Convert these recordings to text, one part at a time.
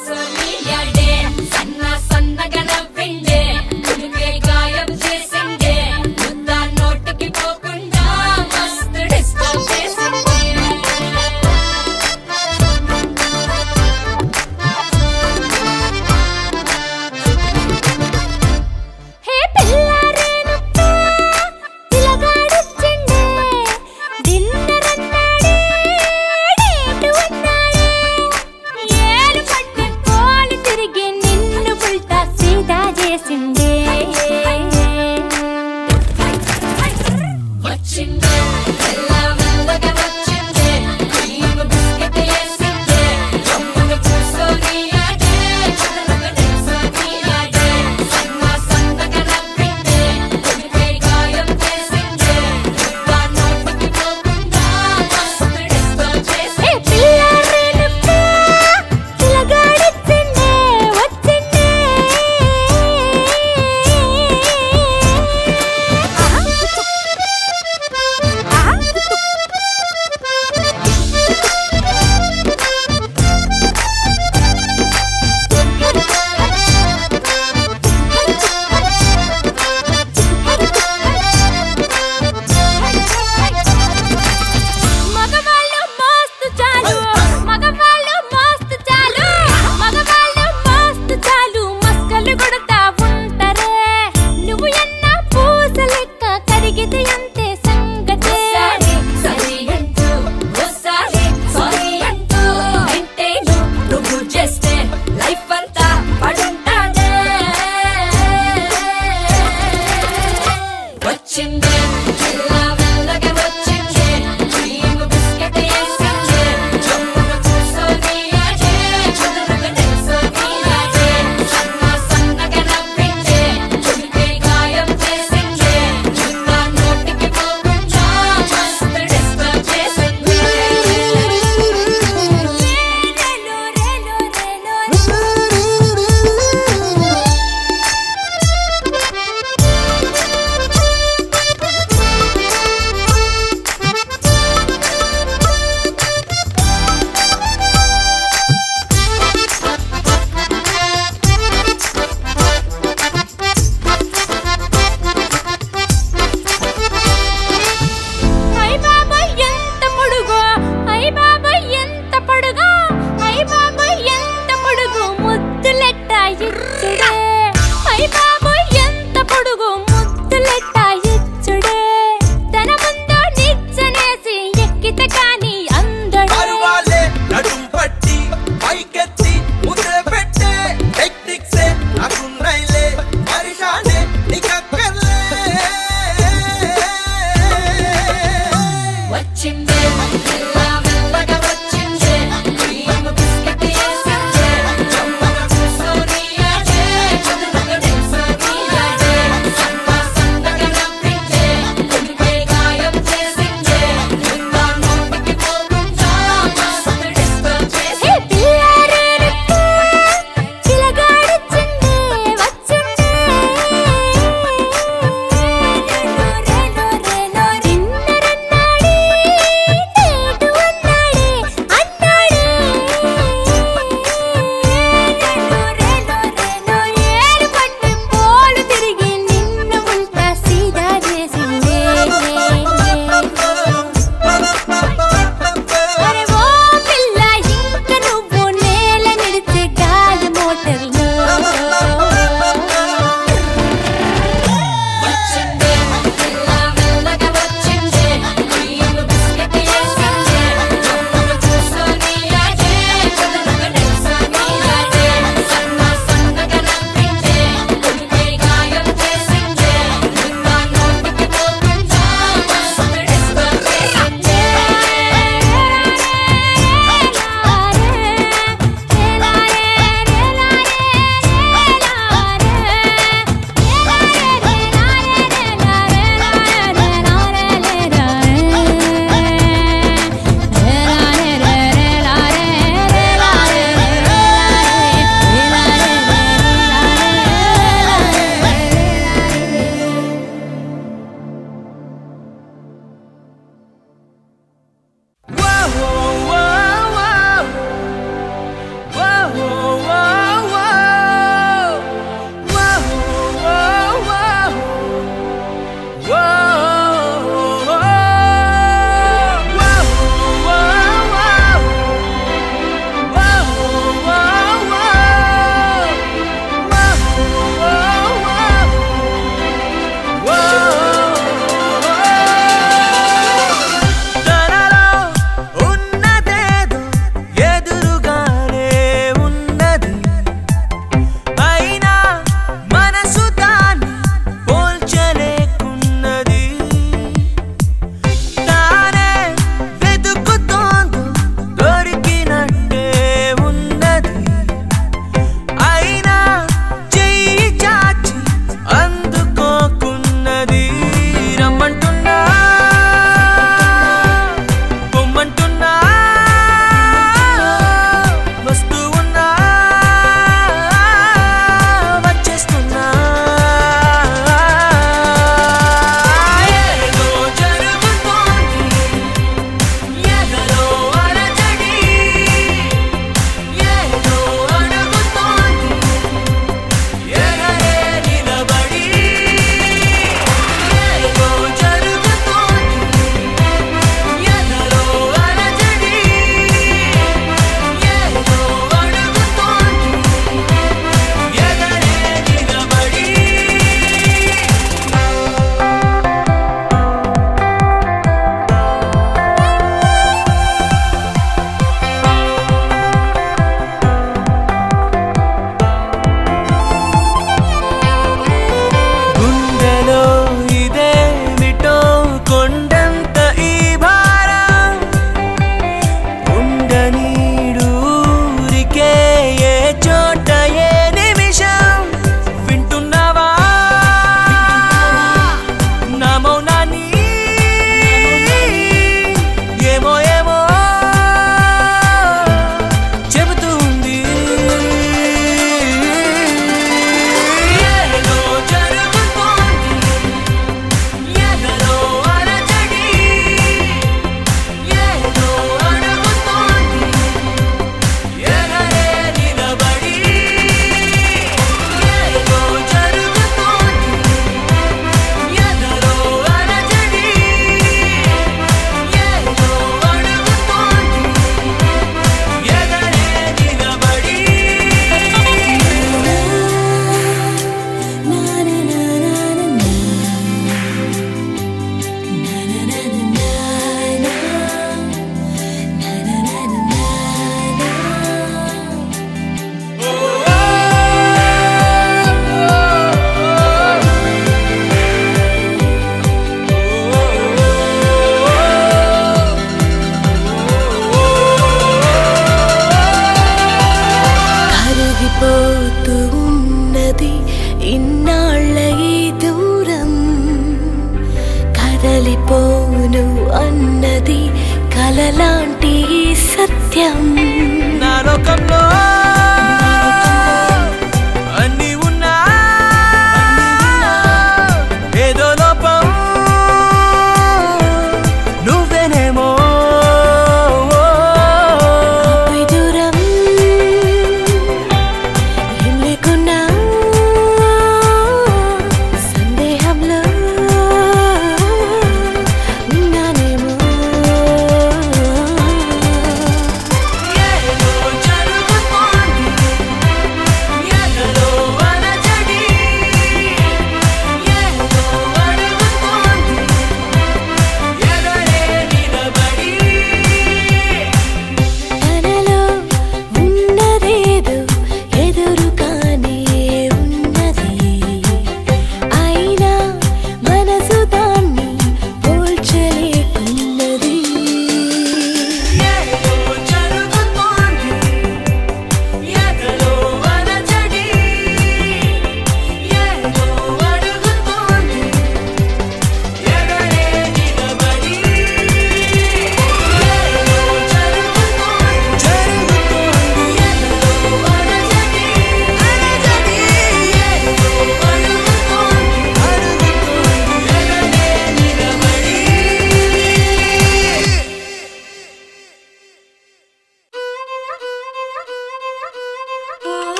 సోనియాడే సన్న సన్నగా నవ్విండే కులికే గాయం చేసిండే ముద్ద నోటికి పోకుండా మస్తు డిస్టర్బ్ చేసిండే హే పిల్లారేనప్ప పిలగాడొచ్చిండే డిన్నర్ అన్నాడే డేటు అన్నాడే ఏలు పట్టుకోని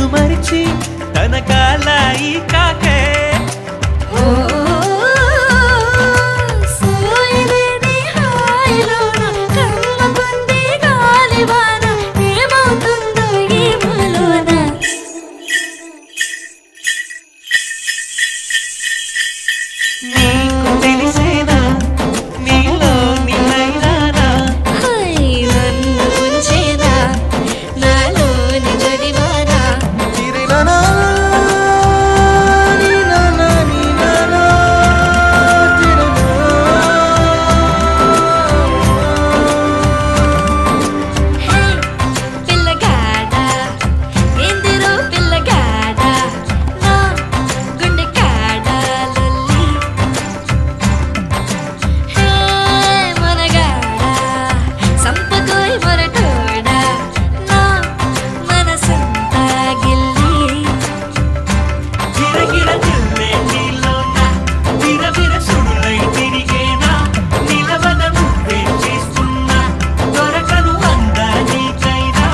నన్ను మరిచి తన కాలాయి కాకే ఓ సోయలేని హాయిలోన కమ్మకుంది గాలివాన ఏమవుతుందో ఏమోలోన నీకు తెలిసేనా నీలో నిలైనానా హై నన్ను ఉంచేనా నాలోని జడివానా తిరినానా నీనానా నీనానా హే పిల్లగాడ ఎందిరో పిల్లగాడ నా గుండె కాడ లొల్లి హే మనగాడ సంపకోయ్ మొరటోడ నా మనసంతా గిల్లి గిరగిర తిరులే నీలోన విరవిర సుడులై తిరిగేనా నిలవద నువ్వే చేస్తున్నా దొరకను అందా నీకైనా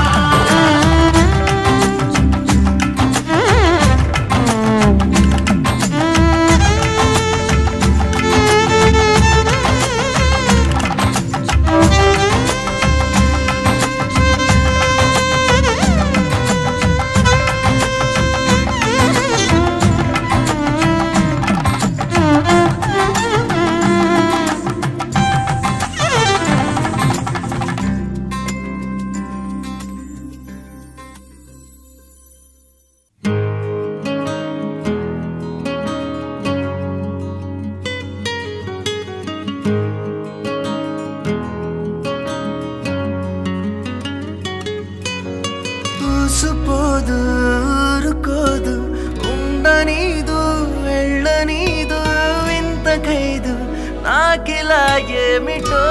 ఊసుపోదు ఊరుకోదు ఉండనీదు వెళ్ళనీదు ఇంత ఖైదు నాకిలా ఏమిటో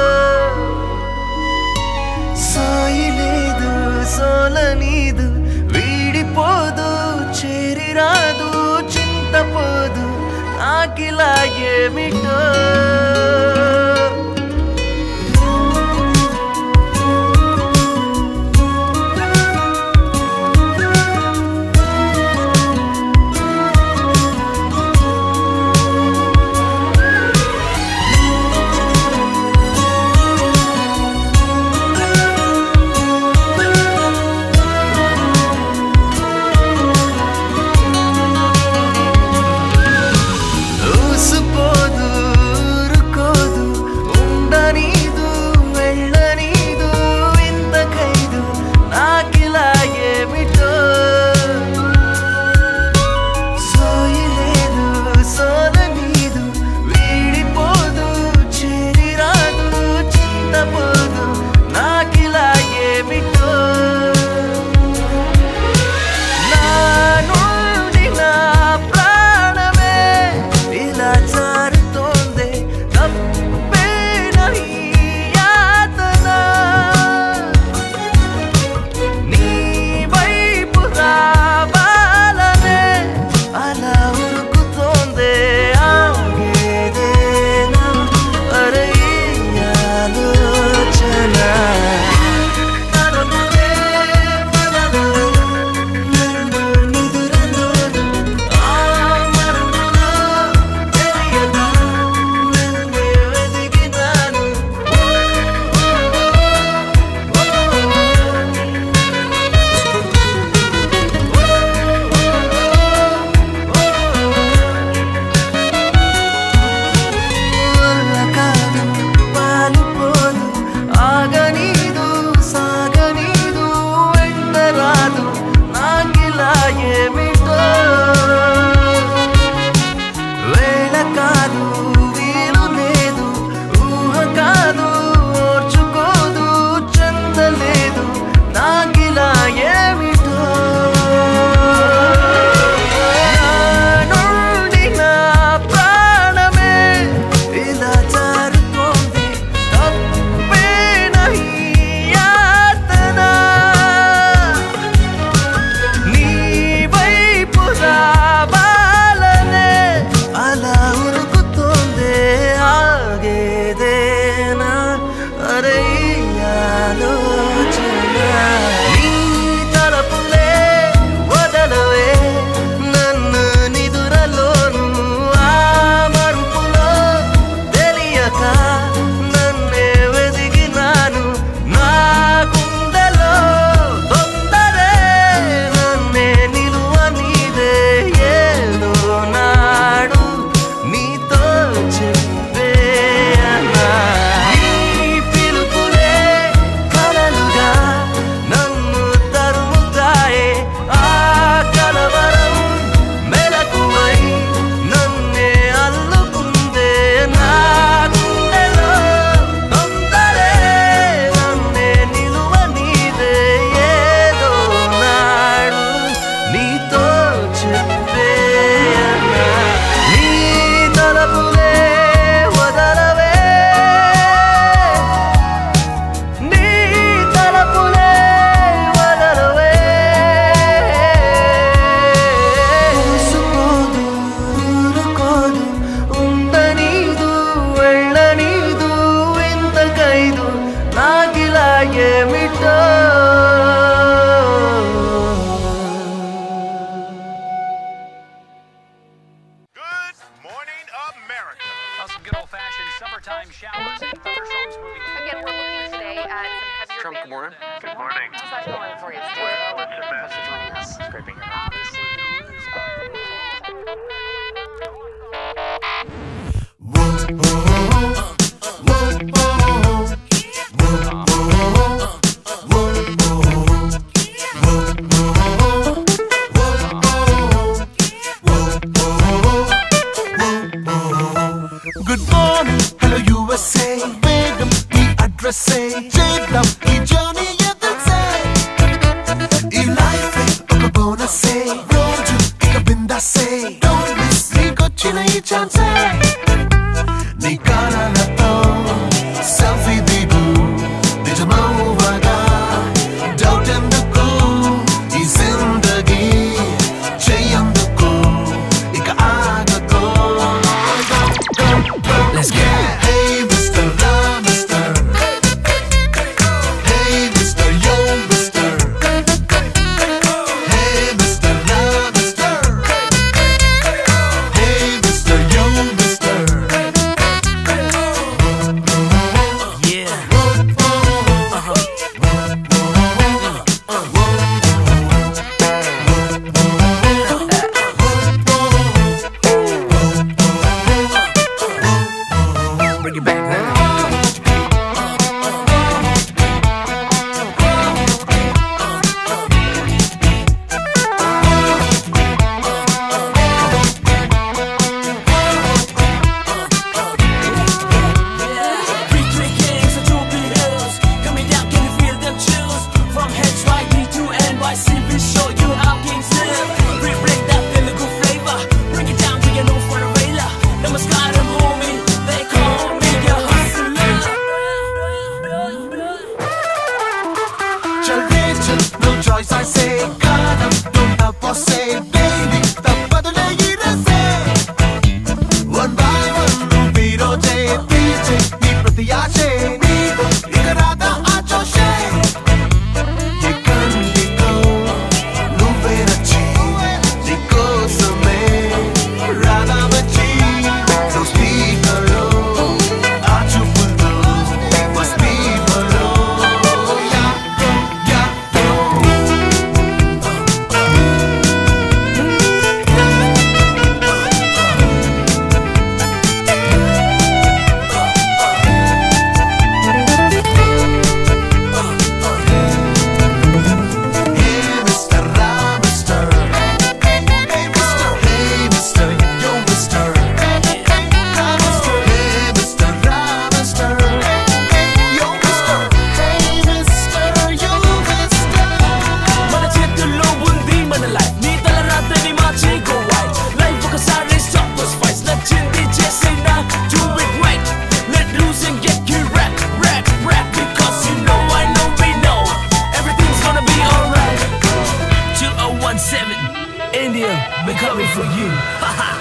సాయి లేదు సోలనీదు వీడిపోదు చేరిరాదు చింతపోదు నాకిలా ఏమిటో Trump, good morning. Good morning. How's that going for you, Steve? Well, it's a Thanks for mess. joining us. It's great being here. Obviously, the news good morning hello USA వేగం ఈ అడ్రస్సే చేద్దాం ఈ జర్నీ ఎదుర్సే ఈ life ఒక బోనసే రోజు ఇక బిందాసే don't miss నీకొచ్చిన ఈ ఛాన్సే నీ కారణతో సెల్ఫీ దిగు నిజమవ్వగా డౌట్ ఎందుకు ఈ జిందగీ చెయ్యందుకు ఇక ఆగకు Let's get it. Hey, Mr. La, Mr. Hey, Mr. Yo, Mr. Hey, Mr. La, Mr. Hey, Mr. Yo, Mr. Yeah. Bring it back, huh? Three, three kings of Jubilee Hills Coming down, can you feel them chills? From heads right D to NYC We show you how kings live We bring that Telugu flavor Bring it down to your know for the railer Namaskaram homie They call me your hustler Chal Rachel, no choice I say column don't have for say baby తప్పదులే ఈ రసే One by one నువ్వు ఈ రోజే తీర్చే నీ ప్రతి ఆశే నీకు ఇక రాదా ఆ జోషే ఏ కంటితో నువ్వే నచ్చి నీకోసమే రాదా వచ్చి సో స్పీకర్లో ఆ చూపులతో must be మరో యాత్రో యాత్రో Hey, Mr. Ra, Mr. Hey, Mr. Hey, Mr. Yo, Mr. Ra, Mr. Hey, Mr. Ra, Mr. Yo, Mr. Hey, Mr. Yo, Mr. మన చేతుల్లో ఉంది మన లైఫ్ నీ తలరాతని మార్చి go right లైఫ్ ఒకసారి stop those fights నచ్చింది చేసేనా do it right let loose and get you rap rap rap because you know I know we know everything's gonna be alright 2017 India we coming for you haha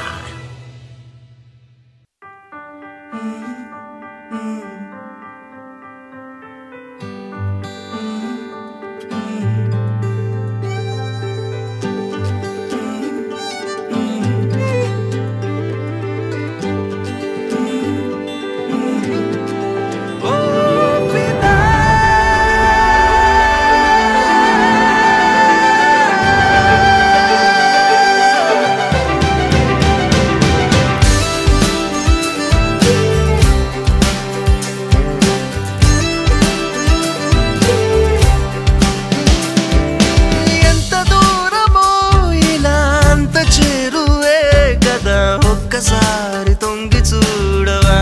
ఎంత దూరమో ఇలా అంత చేరువే కదా ఒక్కసారి తొంగి చూడవా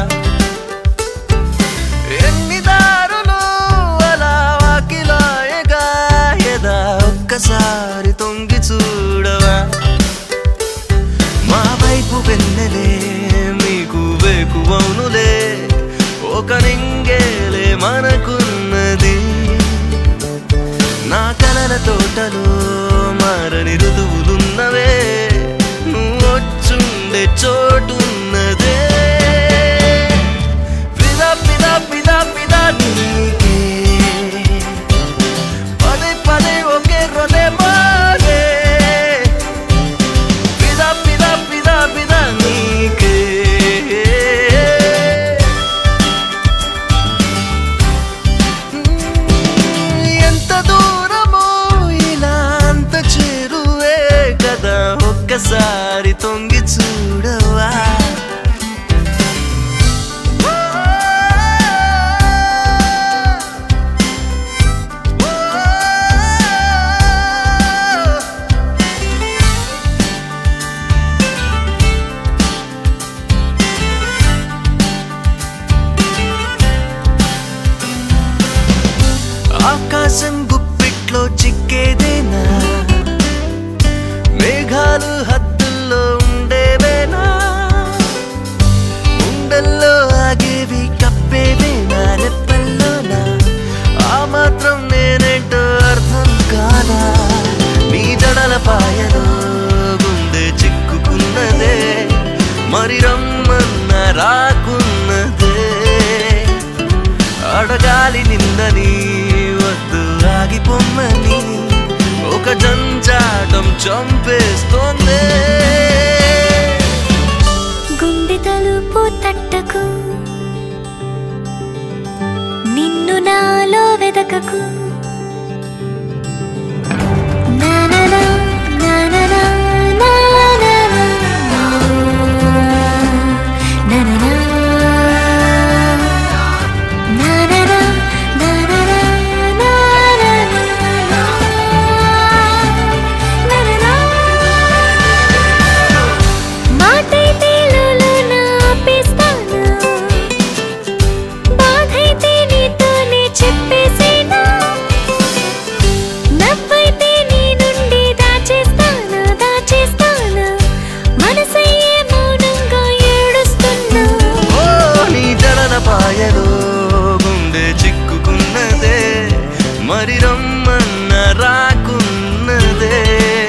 ఎన్ని దారులు అలా వాకిలాయగా ఎదా ఒక్కసారి తొంగి చూడవా మా వైపు వెన్నెలే మీకు వేకువనులే ఒక నింగేలే మనకున్నది నా కలల తోటలో మారని ఋతువులున్నవే నువ్వు వచ్చుండే చోటున్నదే పిదా పిదా పిదా పిదా నీకే పదే పదే ఒకే రొలే మారే పిదా పిదా పిదా పిదా నీకే ఆకాశం గుప్పిట్లో చిక్కేదేనా మేఘాలు హద్దుల్లో ఉండేవేనా ఉండల్లో ఆగేవి కప్పేవేనా రెప్పల్లోనా ఆ మాత్రం నేనేంటో అర్థం కాదా నీ జడల పాయలో గుండె చిక్కుకున్నదే మరి రమ్మన్న రాకున్నదే అడగాలి నిందని వద్దు ఆగిపోమ్మని ఒక జంజాటం చంపేస్తోందే గుండె తలుపు తట్టకు నిన్ను నాలో వెదకకు నాననా, నాననా, నాననా, నాననా. నాననా, నాననా, నాననా. మాటైతే లోలోన ఆపేస్తాను బాధైతే నీతోనే చెప్పేసేనా నవ్వైతే నీ నుండి దాచేస్తాను దాచేస్తాను మనసయ్యే మౌనంగా ఏడుస్తున్నా ఓ నీ జడల పాయలో గుండె చిక్కుకున్నదే మరి రమ్మన్న రాకున్నదే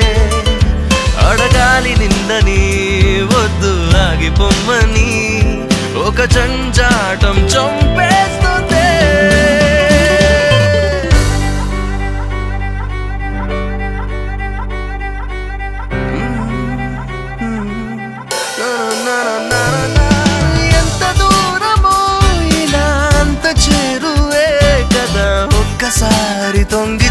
అడగాలి నిందని వద్దు ఆగిపోమ్మని ఒక జంజాటం చంపేస్తుంది ఎంత దూరమో ఇలా అంత చేరువే కదా ఒక్కసారి తొంగి